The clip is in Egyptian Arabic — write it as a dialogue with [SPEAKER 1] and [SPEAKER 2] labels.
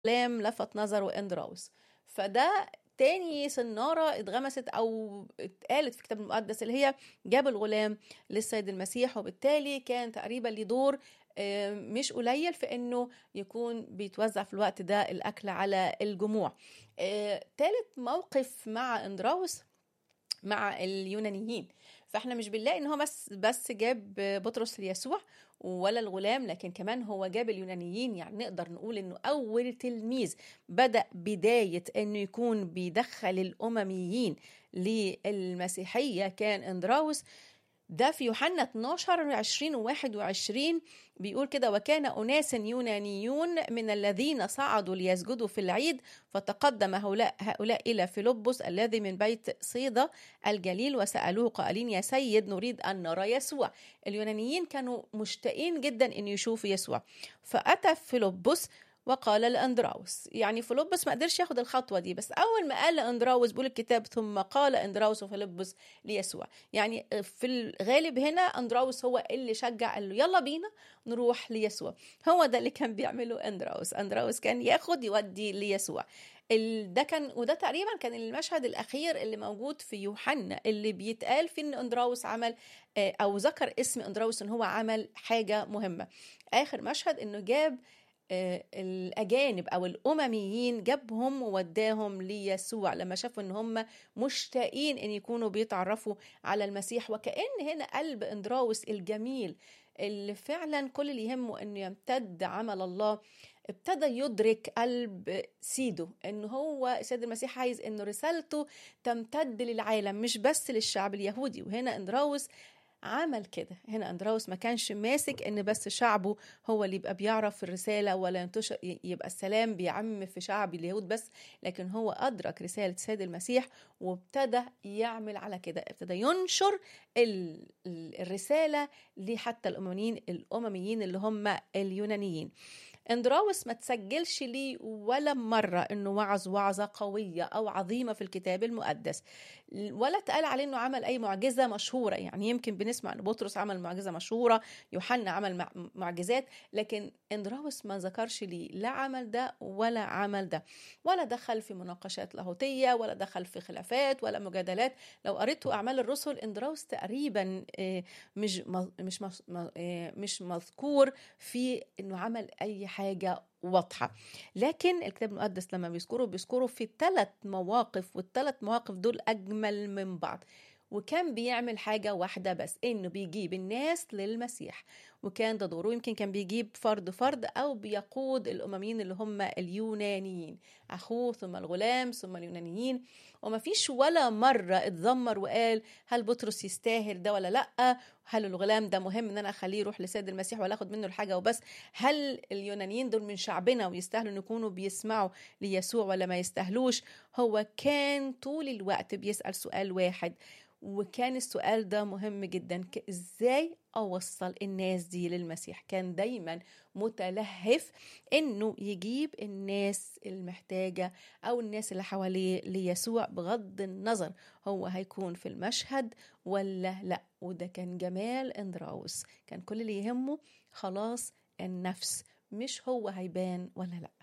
[SPEAKER 1] الغلام لفت نظره اندراوس فده تاني سنارة اتغمست أو اتقالت في الكتاب المقدس اللي هي جاب الغلام للسيد المسيح وبالتالي كان تقريبا ليه دور مش قليل في انه يكون بيتوزع في الوقت ده الاكل على الجموع ثالث موقف مع اندراوس مع اليونانيين فاحنا مش بنلاقي ان هو بس بس جاب بطرس ليسوع ولا الغلام لكن كمان هو جاب اليونانيين يعني نقدر نقول انه اول تلميذ بدا بدايه انه يكون بيدخل الامميين للمسيحيه كان اندراوس ده في يوحنا 12 20 و 21 بيقول كده وكان أناس يونانيون من الذين صعدوا ليسجدوا في العيد فتقدم هؤلاء, هؤلاء إلى فيلبس الذي من بيت صيدا الجليل وسألوه قائلين يا سيد نريد أن نرى يسوع اليونانيين كانوا مشتاقين جدا أن يشوفوا يسوع فأتى فيلبس وقال لأندراوس يعني فيلبس ما قدرش ياخد الخطوة دي بس أول ما قال لأندراوس بيقول الكتاب ثم قال أندراوس وفيلبس ليسوع يعني في الغالب هنا أندراوس هو اللي شجع قال له يلا بينا نروح ليسوع هو ده اللي كان بيعمله أندراوس أندراوس كان ياخد يودي ليسوع ده كان وده تقريبا كان المشهد الاخير اللي موجود في يوحنا اللي بيتقال فيه ان اندراوس عمل او ذكر اسم اندراوس ان هو عمل حاجه مهمه اخر مشهد انه جاب الأجانب أو الأمميين جابهم ووداهم ليسوع لما شافوا إن هم مشتاقين إن يكونوا بيتعرفوا على المسيح وكأن هنا قلب إندراوس الجميل اللي فعلا كل اللي يهمه إنه يمتد عمل الله ابتدى يدرك قلب سيده إن هو السيد المسيح عايز إنه رسالته تمتد للعالم مش بس للشعب اليهودي وهنا إندراوس عمل كده هنا اندراوس ما كانش ماسك ان بس شعبه هو اللي يبقى بيعرف الرساله ولا ينتشر يبقى السلام بيعم في شعب اليهود بس لكن هو ادرك رساله السيد المسيح وابتدى يعمل على كده ابتدى ينشر الرساله لحتى الامميين الامميين اللي هم اليونانيين اندراوس ما تسجلش ليه ولا مرة انه وعظ وعظة قوية او عظيمة في الكتاب المقدس ولا اتقال عليه انه عمل اي معجزة مشهورة يعني يمكن بنسمع ان بطرس عمل معجزة مشهورة يوحنا عمل معجزات لكن اندراوس ما ذكرش ليه لا عمل ده ولا عمل ده ولا دخل في مناقشات لاهوتية ولا دخل في خلافات ولا مجادلات لو قريتوا اعمال الرسل اندراوس تقريبا مش مش مش مذكور في انه عمل اي حاجه واضحه لكن الكتاب المقدس لما بيذكروا بيذكروا في ثلاث مواقف والثلاث مواقف دول اجمل من بعض وكان بيعمل حاجة واحدة بس إنه بيجيب الناس للمسيح وكان ده دوره يمكن كان بيجيب فرد فرد أو بيقود الأمميين اللي هم اليونانيين أخوه ثم الغلام ثم اليونانيين وما فيش ولا مرة اتذمر وقال هل بطرس يستاهل ده ولا لأ هل الغلام ده مهم ان انا اخليه يروح لسيد المسيح ولا اخد منه الحاجه وبس هل اليونانيين دول من شعبنا ويستاهلوا ان يكونوا بيسمعوا ليسوع ولا ما يستاهلوش هو كان طول الوقت بيسال سؤال واحد وكان السؤال ده مهم جدا ازاي اوصل الناس دي للمسيح كان دايما متلهف انه يجيب الناس المحتاجه او الناس اللي حواليه ليسوع بغض النظر هو هيكون في المشهد ولا لا وده كان جمال اندراوس كان كل اللي يهمه خلاص النفس مش هو هيبان ولا لا